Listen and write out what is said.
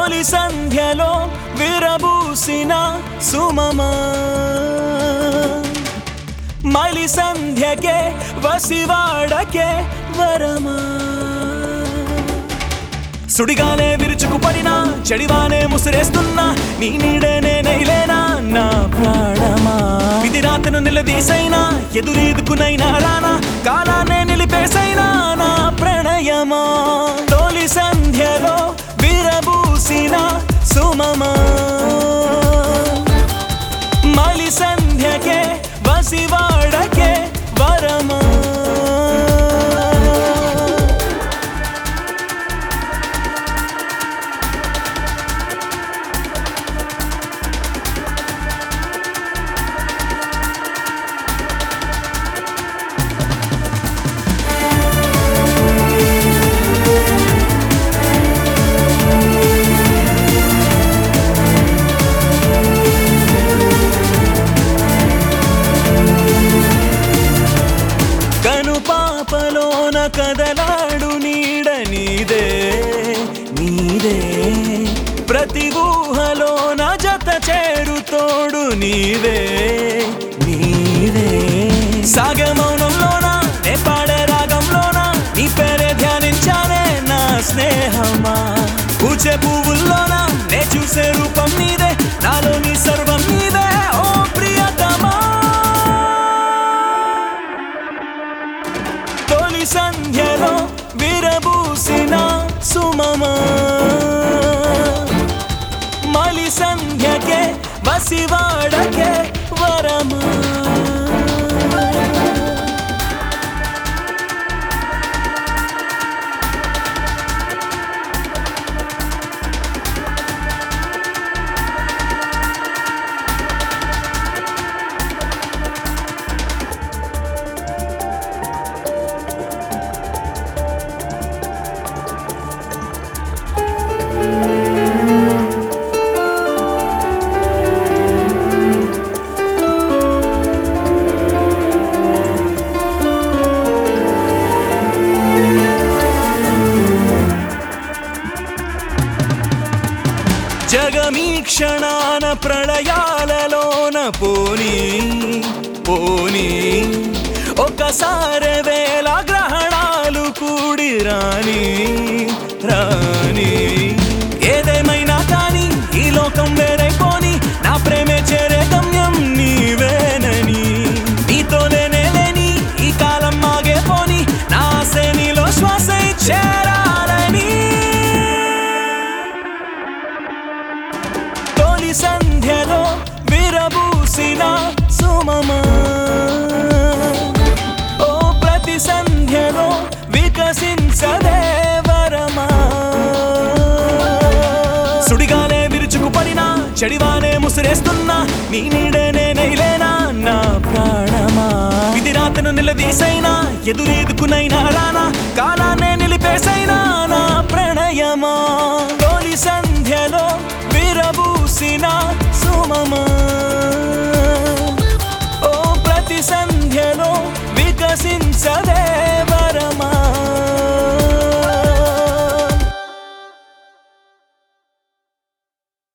తొలి సంధ్యలో విరబూసిన సుమమా మలి సంధ్యకే వసివాడకే వరమా సుడిగానే విరుచుకుపడినా చెడివానే ముసిరేస్తున్నా నీ నీడనే నైలేనా నా ప్రాణమా ఇది రాతను నిలదీసైనా ఎదురీదుకునైనా రానా కాలానే నిలిపేసైనా నా ప్రణయమా తొలి సంధ్యలో విరబూసిన సుమమా మలి సంధ్యకే వసివాడకే వరమా కను పాపలోన కదలాడు నీడ నీదే నీదే ప్రతి ఊహలోన జత చేరు తోడు నీవే నీవే సాగే మౌనంలోన నే పాడే రాగంలోన నీ పేరే ధ్యానించానే నా స్నేహమా పూచే పువ్వుల్లోన నే చూసే రూపం నీదే నాలో నీ సర్వం నీదే ఓ ప్రియతమా తొలి సంధ్యలో విరబూసిన సుమమా మలి సంధ్యకే వసివాడకే వరమా జగమీ క్షణాన ప్రళయాలలోన పోనీ పోనీ ఒకసారి వేల గ్రహణాలు కూడి రాని రాని ఏదేమైనా కానీ ఈ లోకం వేరైపోని నా ప్రేమే చేరే గమ్యం నీవేనని నీతోనే నేలేని ఈ కాలం ఆగే పోని నా ఆశే నీలో శ్వాస చేరాలని తొలి సంధ్యలో విరబూసిన సుమమా ఓ ప్రతి సంధ్యలో వికసించదే వరమా సుడిగానే విరుచుకుపడినా చెడివానే ముసిరేస్తున్నా నీ నీడనే నైలేనా నా ప్రాణమా ఇది రాతను నిలదీసైనా ఎదురీదుకునైనా రానా కాలానే నిలిపేసైనా నా ప్రణయమా తొలి సంధ్యలో విరబూసిన సుమమా ఓ ప్రతి సంధ్యలో వికసించదే